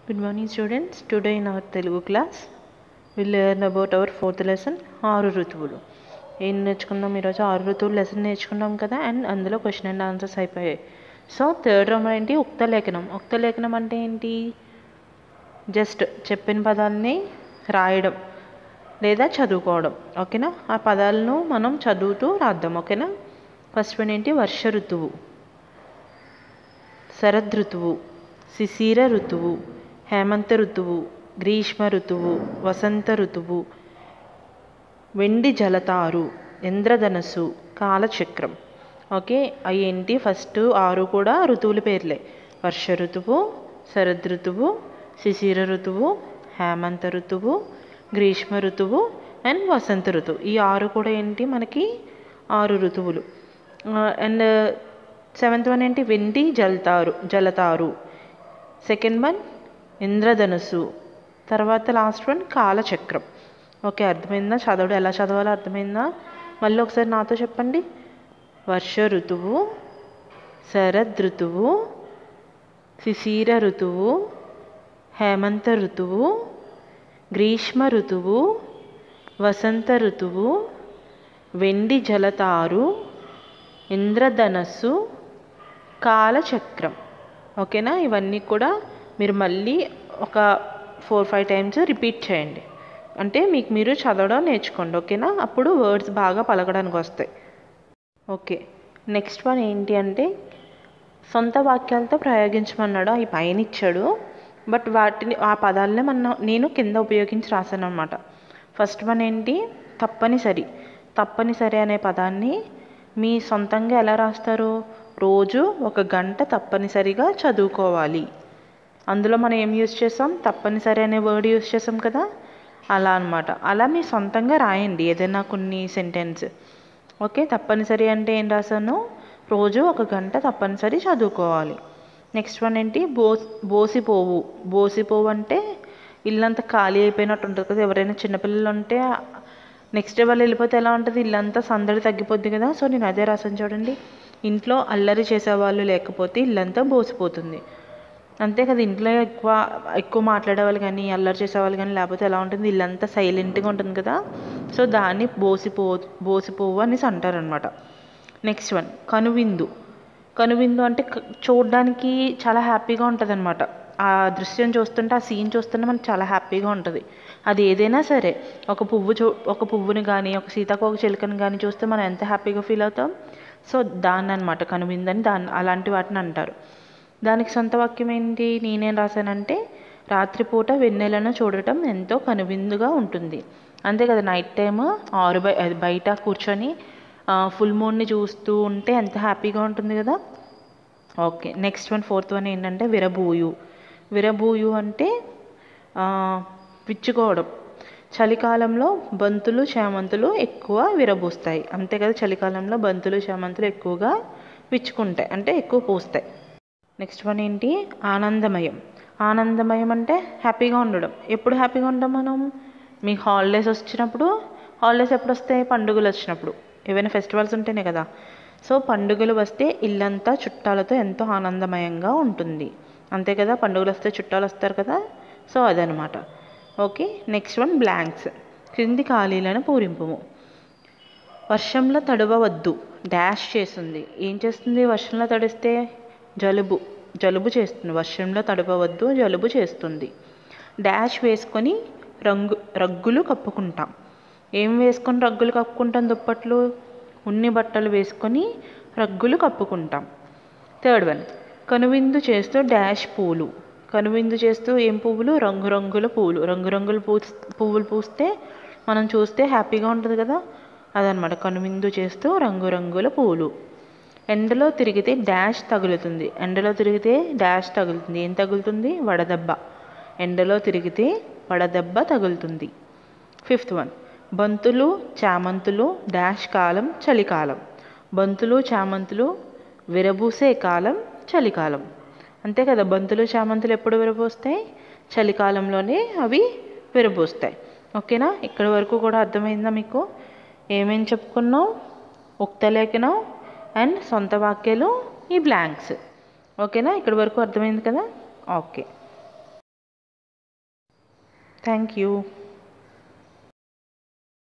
Good morning students. Today in our Telugu class we learn about our fourth lesson ఆరు ఋతువులు ఏం నేర్చుకున్నాం ఈరోజు ఆరు ఋతువులు లెసన్ నేర్చుకున్నాం కదా అండ్ అందులో క్వశ్చన్ అండ్ ఆన్సర్స్ అయిపోయాయి సో థర్డ్ రౌండ్ ఏంటి ఉక్త లేఖనం ఉక్త లేఖనం అంటే ఏంటి జస్ట్ చెప్పిన పదాలని రాయడం లేదా చదువుకోవడం ఓకేనా ఆ పదాలను మనం చదువుతూ రాద్దాం ఓకేనా ఫస్ట్ వన్ ఏంటి వర్ష ఋతువు శరదృతువు శిశిర ఋతువు హేమంత ఋతువు గ్రీష్మ ఋతువు వసంత ఋతువు వెండి జలతారు ఇంద్రధనస్సు కాలచక్రం ఓకే అవి ఏంటి ఫస్ట్ ఆరు కూడా ఋతువుల పేర్లే వర్ష ఋతువు శరదృతువు శిశిర ఋతువు హేమంత ఋతువు గ్రీష్మ ఋతువు అండ్ వసంత ఋతువు ఈ ఆరు కూడా ఏంటి మనకి ఆరు ఋతువులు అండ్ సెవెంత్ వన్ ఏంటి వెండి జలతారు జలతారు సెకండ్ వన్ ఇంద్రధనుసు తర్వాత లాస్ట్ వన్ కాలచక్రం ఓకే అర్థమైందా చదవడం ఎలా చదవాలో అర్థమైందా మళ్ళీ ఒకసారి నాతో చెప్పండి వర్ష ఋతువు శరదృతువు శిశిర ఋతువు హేమంత ఋతువు గ్రీష్మ ఋతువు వసంత ఋతువు వెండి జలతారు ఇంద్రధనస్సు కాలచక్రం ఓకేనా ఇవన్నీ కూడా మీరు మళ్ళీ ఒక ఫోర్ ఫైవ్ టైమ్స్ రిపీట్ చేయండి అంటే మీకు మీరు చదవడం నేర్చుకోండి ఓకేనా అప్పుడు వర్డ్స్ బాగా పలకడానికి వస్తాయి ఓకే నెక్స్ట్ వన్ ఏంటి అంటే సొంత వాక్యాలతో ప్రయోగించమన్నాడు అవి పైన ఇచ్చాడు బట్ వాటిని ఆ పదాలనే మన నేను కింద ఉపయోగించి రాశాను అనమాట ఫస్ట్ వన్ ఏంటి తప్పనిసరి తప్పనిసరి అనే పదాన్ని మీ సొంతంగా ఎలా రాస్తారు రోజు ఒక గంట తప్పనిసరిగా చదువుకోవాలి అందులో మనం ఏం యూజ్ చేసాం తప్పనిసరి అనే వర్డ్ యూజ్ చేసాం కదా అలా అనమాట అలా మీ సొంతంగా రాయండి ఏదైనా కొన్ని సెంటెన్స్ ఓకే తప్పనిసరి అంటే ఏం రాశాను రోజు ఒక గంట తప్పనిసరి చదువుకోవాలి నెక్స్ట్ వన్ ఏంటి బో బోసిపోవు బోసిపోవు అంటే ఇల్లంతా ఖాళీ అయిపోయినట్టు ఉంటుంది కదా ఎవరైనా చిన్నపిల్లలు ఉంటే నెక్స్ట్ డే వాళ్ళు వెళ్ళిపోతే ఎలా ఉంటుంది ఇల్లంతా సందడి తగ్గిపోద్ది కదా సో నేను అదే రాసాను చూడండి ఇంట్లో అల్లరి చేసేవాళ్ళు లేకపోతే ఇల్లంతా బోసిపోతుంది అంతే కదా ఇంట్లో ఎక్కువ ఎక్కువ మాట్లాడేవాళ్ళు కానీ అల్లరి చేసేవాళ్ళు కానీ లేకపోతే ఎలా ఉంటుంది ఇల్లంతా సైలెంట్గా ఉంటుంది కదా సో దాన్ని బోసిపో బోసిపోవు అనేసి అంటారనమాట నెక్స్ట్ వన్ కనువిందు కనువిందు అంటే చూడడానికి చాలా హ్యాపీగా ఉంటుంది అనమాట ఆ దృశ్యం చూస్తుంటే ఆ సీన్ చూస్తుంటే మనకు చాలా హ్యాపీగా ఉంటుంది అది ఏదైనా సరే ఒక పువ్వు చూ ఒక పువ్వుని కానీ ఒక సీతాకోక చిలుకని కానీ చూస్తే మనం ఎంత హ్యాపీగా ఫీల్ అవుతాం సో దాన్ని అనమాట కనువిందని దాన్ని అలాంటి వాటిని అంటారు దానికి సొంత వాక్యం ఏంటి నేనేం రాశానంటే రాత్రిపూట వెన్నెలను చూడటం ఎంతో కనువిందుగా ఉంటుంది అంతే కదా నైట్ టైమ్ ఆరు బై బయట కూర్చొని ఫుల్ మూన్ని చూస్తూ ఉంటే ఎంత హ్యాపీగా ఉంటుంది కదా okay next one fourth one ఏంటంటే విరబూయు విరబూయు అంటే విచ్చుకోవడం చలికాలంలో బంతులు చేమంతులు ఎక్కువ విరబూస్తాయి అంతే కదా చలికాలంలో బంతులు చేమంతులు ఎక్కువగా విచ్చుకుంటాయి అంటే ఎక్కువ పూస్తాయి నెక్స్ట్ వన్ ఏంటి ఆనందమయం ఆనందమయం అంటే హ్యాపీగా ఉండడం ఎప్పుడు హ్యాపీగా ఉంటాం మనం మీకు హాలిడేస్ వచ్చినప్పుడు హాలిడేస్ ఎప్పుడు వస్తాయి పండుగలు వచ్చినప్పుడు ఏవైనా ఫెస్టివల్స్ ఉంటేనే కదా సో పండుగలు వస్తే ఇల్లంతా చుట్టాలతో ఎంతో ఆనందమయంగా ఉంటుంది అంతే కదా పండుగలు వస్తే చుట్టాలు వస్తారు కదా సో అదనమాట ఓకే నెక్స్ట్ వన్ బ్లాంక్స్ క్రింది ఖాళీలను పూరింపుము వర్షంలో తడవవద్దు డాష్ చేస్తుంది ఏం చేస్తుంది వర్షంలో తడిస్తే జలుబు జలుబు చేస్తుంది వర్షంలో తడవవద్దు జలుబు చేస్తుంది డాష్ వేసుకొని రంగు రగ్గులు కప్పుకుంటాం ఏం వేసుకొని రగ్గులు కప్పుకుంటాం దుప్పట్లు ఉన్ని బట్టలు వేసుకొని రగ్గులు కప్పుకుంటాం థర్డ్ వన్ కనువిందు చేస్తూ డాష్ పూలు కనువిందు చేస్తూ ఏం పువ్వులు రంగురంగుల పువ్వులు రంగురంగుల పూ పువ్వులు పూస్తే మనం చూస్తే హ్యాపీగా ఉంటుంది కదా అదనమాట కనువిందు చేస్తూ రంగురంగుల పువ్వులు ఎండలో తిరిగితే డాష్ తగులుతుంది ఎండలో తిరిగితే డాష్ తగులుతుంది ఏం తగులుతుంది వడదెబ్బ ఎండలో తిరిగితే వడదెబ్బ తగులుతుంది ఫిఫ్త్ వన్ బంతులు చామంతులు డాష్ కాలం చలికాలం బంతులు చామంతులు విరబూసే కాలం చలికాలం అంతే కదా బంతులు చామంతులు ఎప్పుడు విరబూస్తాయి చలికాలంలోనే అవి విరబూస్తాయి ఓకేనా ఇక్కడి వరకు కూడా అర్థమైందా మీకు ఏమేమి చెప్పుకున్నాం ఉక్తలేఖనం అండ్ సొంత వాక్యాలు ఈ బ్లాంక్స్ ఓకేనా ఇక్కడి వరకు అర్థమైంది కదా ఓకే థ్యాంక్ యూ